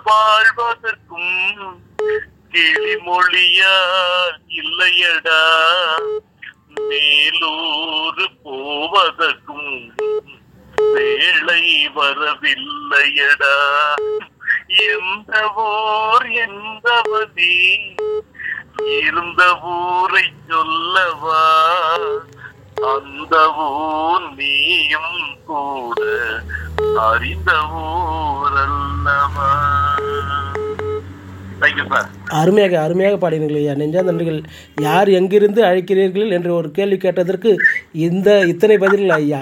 வாழ்வதற்கும் கிளிமொழியா இல்லையடா மேலூர் போவதற்கும் வேளை வரவில்லையடா எந்த ஊர் எந்தவனே இருந்த ஊரை சொல்லவா அந்த ஊர் நீயும் கூட அறிந்த ஊர் அல்லவா தேங்க்யூ சார் அருமையாக அருமையாக பாடினீர்கள் ஐயா நெஞ்சா நன்றிகள் யார் எங்கிருந்து அழைக்கிறீர்கள் என்று ஒரு கேள்வி கேட்டதற்கு இந்த இத்தனை பதில்கள் ஐயா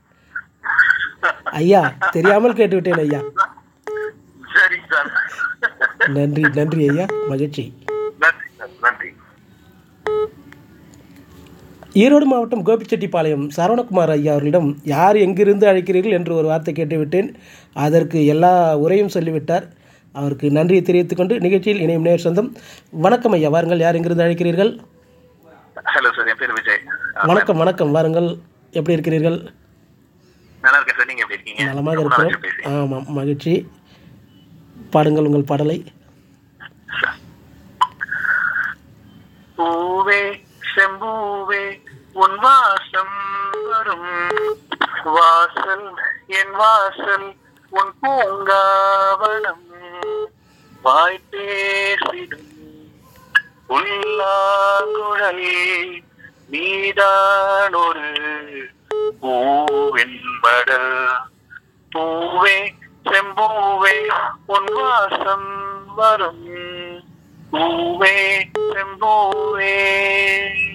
ஐயா தெரியாமல் கேட்டுவிட்டேன் ஐயா சரி சார் நன்றி நன்றி ஐயா மகிழ்ச்சி நன்றி சார் நன்றி ஈரோடு மாவட்டம் கோபிச்செட்டிப்பாளையம் சரவணகுமார் ஐயா அவர்களிடம் யார் எங்கிருந்து அழைக்கிறீர்கள் என்று ஒரு வார்த்தை கேட்டுவிட்டேன் அதற்கு எல்லா உரையும் சொல்லிவிட்டார் அவருக்கு நன்றியை தெரிவித்துக் கொண்டு நிகழ்ச்சியில் இணையும் நேர் சொந்தம் வணக்கம் ஐயா வாருங்கள் யார் எங்கிருந்து அழைக்கிறீர்கள் ஹலோ சார் என் பேர் விஜய் வணக்கம் வணக்கம் வாருங்கள் எப்படி இருக்கிறீர்கள் நல்லா இருக்கேன் சார் நீங்க எப்படி இருக்கீங்க நலமாக ரொம்ப நாளாச்சு இருக்கிறோம் பேசி. ஆமாம் மகிழ்ச்சி பாடுங்கள் உங்கள் பாடலை பூவே செம்பூவே உன் வாசம் வரும் வாசல் என் வாசல் உன் பூங்காவனம் வாய் பேசிடும் உள்ளாங்குழல் நீதான் ஒரு பூவென்படல் பூவே செம்பூவே உன் வாசம் வரும் பூவே செம்பூவே